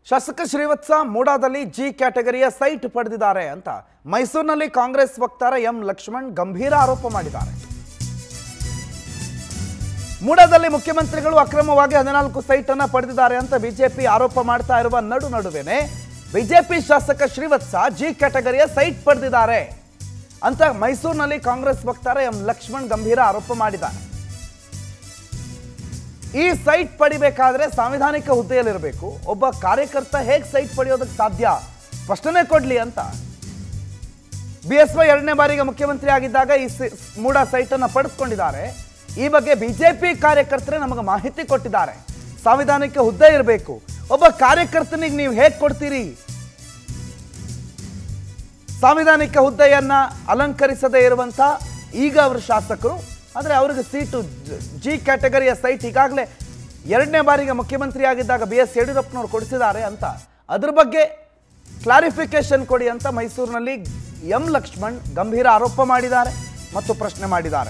ಶಾಸಕ ಶ್ರೀವತ್ಸ ಮೂಡಾದಲ್ಲಿ ಜಿ ಕ್ಯಾಟಗರಿಯ ಸೈಟ್ ಪಡೆದಿದ್ದಾರೆ ಅಂತ ಮೈಸೂರಿನಲ್ಲಿ ಕಾಂಗ್ರೆಸ್ ವಕ್ತಾರ ಎಂ ಲಕ್ಷ್ಮಣ್ ಗಂಭೀರ ಆರೋಪ ಮಾಡಿದ್ದಾರೆ ಮೂಡಾದಲ್ಲಿ ಮುಖ್ಯಮಂತ್ರಿಗಳು ಅಕ್ರಮವಾಗಿ ಹದಿನಾಲ್ಕು ಸೈಟ್ ಅನ್ನ ಪಡೆದಿದ್ದಾರೆ ಅಂತ ಬಿಜೆಪಿ ಆರೋಪ ಮಾಡ್ತಾ ಇರುವ ನಡು ನಡುವೆನೆ ಬಿಜೆಪಿ ಶಾಸಕ ಶ್ರೀವತ್ಸ ಜಿ ಕ್ಯಾಟಗರಿಯ ಸೈಟ್ ಪಡೆದಿದ್ದಾರೆ ಅಂತ ಮೈಸೂರಿನಲ್ಲಿ ಕಾಂಗ್ರೆಸ್ ವಕ್ತಾರ ಎಂ ಲಕ್ಷ್ಮಣ್ ಗಂಭೀರ ಆರೋಪ ಮಾಡಿದ್ದಾರೆ ಈ ಸೈಟ್ ಪಡಿಬೇಕಾದ್ರೆ ಸಾಂವಿಧಾನಿಕ ಹುದ್ದೆಯಲ್ಲಿರಬೇಕು ಒಬ್ಬ ಕಾರ್ಯಕರ್ತ ಹೇಗೆ ಸೈಟ್ ಪಡೆಯೋದಕ್ಕೆ ಸಾಧ್ಯ ಸ್ಪಷ್ಟನೆ ಕೊಡ್ಲಿ ಅಂತ ಬಿ ಎಸ್ ವೈ ಎರಡನೇ ಬಾರಿಗೆ ಮುಖ್ಯಮಂತ್ರಿ ಆಗಿದ್ದಾಗ ಈ ಸಿ- ಮೂಡ ಸೈಟ್ ಅನ್ನ ಪಡೆದುಕೊಂಡಿದ್ದಾರೆ ಈ ಬಗ್ಗೆ ಬಿಜೆಪಿ ಕಾರ್ಯಕರ್ತರೇ ನಮಗೆ ಮಾಹಿತಿ ಕೊಟ್ಟಿದ್ದಾರೆ ಸಾಂವಿಧಾನಿಕ ಹುದ್ದೆ ಇರಬೇಕು ಒಬ್ಬ ಕಾರ್ಯಕರ್ತನಿಗೆ ನೀವು ಹೇಗೆ ಕೊಡ್ತೀರಿ ಸಾಂವಿಧಾನಿಕ ಹುದ್ದೆಯನ್ನ ಅಲಂಕರಿಸದೇ ಇರುವಂತ ಈಗ ಅವರು ಶಾಸಕರು ಆದರೆ ಅವ್ರಿಗೆ ಸೀಟು ಜ- ಜಿ ಕ್ಯಾಟಗರಿಯ ಸೈಟ್ ಈಗಾಗಲೇ ಎರಡನೇ ಬಾರಿಗೆ ಮುಖ್ಯಮಂತ್ರಿ ಆಗಿದ್ದಾಗ ಬಿ ಎಸ್ ಯಡಿಯೂರಪ್ಪನವರು ಕೊಡಿಸಿದ್ದಾರೆ ಅಂತ ಅದ್ರ ಬಗ್ಗೆ ಕ್ಲಾರಿಫಿಕೇಶನ್ ಕೊಡಿ ಅಂತ ಮೈಸೂರಿನಲ್ಲಿ ಎಂ ಲಕ್ಷ್ಮಣ್ ಗಂಭೀರ ಆರೋಪ ಮಾಡಿದ್ದಾರೆ ಮತ್ತು ಪ್ರಶ್ನೆ ಮಾಡಿದ್ದಾರೆ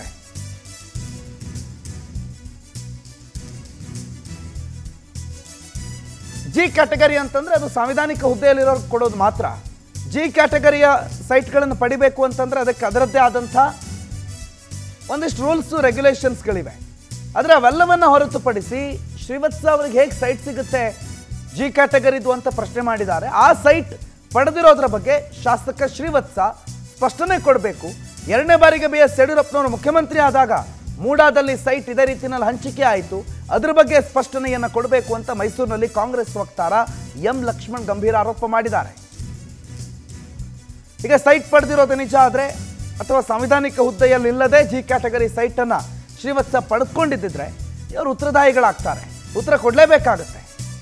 ಜಿ ಕ್ಯಾಟಗರಿ ಅಂತಂದ್ರೆ ಅದು ಸಾಂವಿಧಾನಿಕ ಹುದ್ದೆಯಲ್ಲಿರೋರು ಕೊಡೋದು ಮಾತ್ರ ಜಿ ಕ್ಯಾಟಗರಿಯ ಸೈಟ್ಗಳನ್ನು ಪಡಿಬೇಕು ಅಂತಂದ್ರೆ ಅದಕ್ಕೆ ಅದರದ್ದೇ ಆದಂಥ ಒಂದಿಷ್ಟು ರೂಲ್ಸು ರೆಗ್ಯುಲೇಷನ್ಸ್ಗಳಿವೆ ಆದರೆ ಅವೆಲ್ಲವನ್ನ ಹೊರತುಪಡಿಸಿ ಶ್ರೀವತ್ಸ ಅವರಿಗೆ ಹೇಗೆ ಸೈಟ್ ಸಿಗುತ್ತೆ ಜಿ ಕ್ಯಾಟಗರಿದು ಅಂತ ಪ್ರಶ್ನೆ ಮಾಡಿದ್ದಾರೆ ಆ ಸೈಟ್ ಪಡೆದಿರೋದ್ರ ಬಗ್ಗೆ ಶಾಸಕ ಶ್ರೀವತ್ಸ ಸ್ಪಷ್ಟನೆ ಕೊಡಬೇಕು ಎರಡನೇ ಬಾರಿಗೆ ಬಿ ಎಸ್ ಯಡಿಯೂರಪ್ಪನವರು ಮುಖ್ಯಮಂತ್ರಿ ಆದಾಗ ಮೂಡಾದಲ್ಲಿ ಸೈಟ್ ಇದೇ ರೀತಿಯಲ್ಲಿ ಹಂಚಿಕೆ ಆಯಿತು ಅದ್ರ ಬಗ್ಗೆ ಸ್ಪಷ್ಟನೆಯನ್ನು ಕೊಡಬೇಕು ಅಂತ ಮೈಸೂರಿನಲ್ಲಿ ಕಾಂಗ್ರೆಸ್ ವಕ್ತಾರ ಎಂ ಲಕ್ಷ್ಮಣ್ ಗಂಭೀರ ಆರೋಪ ಮಾಡಿದ್ದಾರೆ ಈಗ ಸೈಟ್ ಪಡೆದಿರೋದು ನಿಜ ಆದರೆ ಅಥವಾ ಸಾಂವಿಧಾನಿಕ ಹುದ್ದೆಯಲ್ಲಿ ಇಲ್ಲದೆ ಜಿ ಕ್ಯಾಟಗರಿ ಸೈಟನ್ನು ಶ್ರೀವತ್ಸ ಪಡೆದುಕೊಂಡಿದ್ದಿದ್ರೆ ಇವರು ಉತ್ತರದಾಯಿಗಳಾಗ್ತಾರೆ ಉತ್ತರ ಕೊಡಲೇಬೇಕಾಗುತ್ತೆ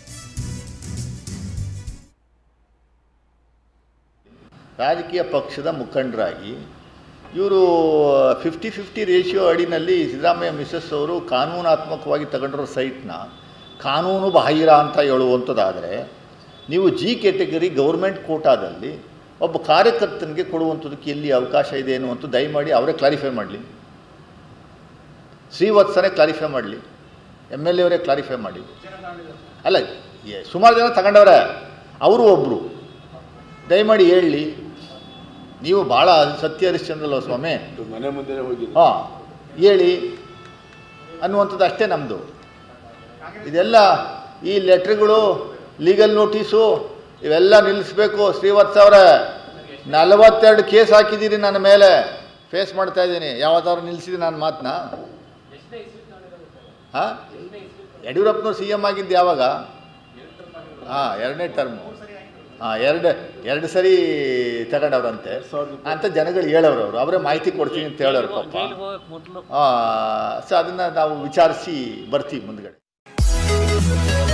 ರಾಜಕೀಯ ಪಕ್ಷದ ಮುಖಂಡರಾಗಿ ಇವರು ಫಿಫ್ಟಿ ಫಿಫ್ಟಿ ರೇಷಿಯೋ ಅಡಿನಲ್ಲಿ ಸಿದ್ದರಾಮಯ್ಯ ಮಿಸಸ್ ಅವರು ಕಾನೂನಾತ್ಮಕವಾಗಿ ತಗೊಂಡಿರೋ ಸೈಟ್ನ ಕಾನೂನು ಬಾಹಿರ ಅಂತ ಹೇಳುವಂಥದ್ದಾದರೆ ನೀವು ಜಿ ಕೆಟಗರಿ ಗೌರ್ಮೆಂಟ್ ಕೋಟಾದಲ್ಲಿ ಒಬ್ಬ ಕಾರ್ಯಕರ್ತನಿಗೆ ಕೊಡುವಂಥದ್ದಕ್ಕೆ ಎಲ್ಲಿ ಅವಕಾಶ ಇದೆ ಅನ್ನುವಂಥ ದಯಮಾಡಿ ಅವರೇ ಕ್ಲಾರಿಫೈ ಮಾಡಲಿ ಶ್ರೀವತ್ಸನೇ ಕ್ಲಾರಿಫೈ ಮಾಡಲಿ ಎಮ್ ಎಲ್ ಎವರೇ ಕ್ಲಾರಿಫೈ ಮಾಡಿ ಅಲ್ಲ ಎ- ಸುಮಾರು ಜನ ತಗೊಂಡವ್ರೆ ಅವರು ಒಬ್ಬರು ದಯಮಾಡಿ ಹೇಳಿ ನೀವು ಭಾಳ ಸತ್ಯ ಹರಿಶ್ಚಂದ್ರಲ್ವ ಸ್ವಾಮಿ ಮನೆ ಮುಂದೆ ಹೋಗಿ ಹಾಂ ಹೇಳಿ ಅನ್ನುವಂಥದ್ದು ಅಷ್ಟೇ ನಮ್ಮದು ಇದೆಲ್ಲ ಈ ಲೆಟ್ರ್ಗಳು ಲೀಗಲ್ ನೋಟಿಸು ಇವೆಲ್ಲ ನಿಲ್ಲಿಸ್ಬೇಕು ಶ್ರೀವತ್ಸ ಅವರೇ ನಲವತ್ತೆರಡು ಕೇಸ್ ಹಾಕಿದ್ದೀರಿ ನನ್ನ ಮೇಲೆ ಫೇಸ್ ಮಾಡ್ತಾ ಇದ್ದೀನಿ ಯಾವತ್ತಾದ್ರು ನಿಲ್ಲಿಸಿದೆ ನನ್ನ ಮಾತನ್ನ ಹಾಂ ಯಡಿಯೂರಪ್ಪನವ್ರು ಸಿ ಎಮ್ ಆಗಿದ್ದು ಯಾವಾಗ ಹಾಂ ಎರಡನೇ ಟರ್ಮು ಹಾಂ ಎರಡು ಎರಡು ಸರಿ ತಗೊಂಡವ್ರಂತೆ ಅಂತ ಜನಗಳು ಹೇಳೋರು ಅವರು ಅವರೇ ಮಾಹಿತಿ ಕೊಡ್ತೀನಿ ಅಂತ ಹೇಳೋರು ಪಾಪ ಹಾಂ ಸೊ ಅದನ್ನು ನಾವು ವಿಚಾರಿಸಿ ಬರ್ತೀವಿ ಮುಂದ್ಗಡೆ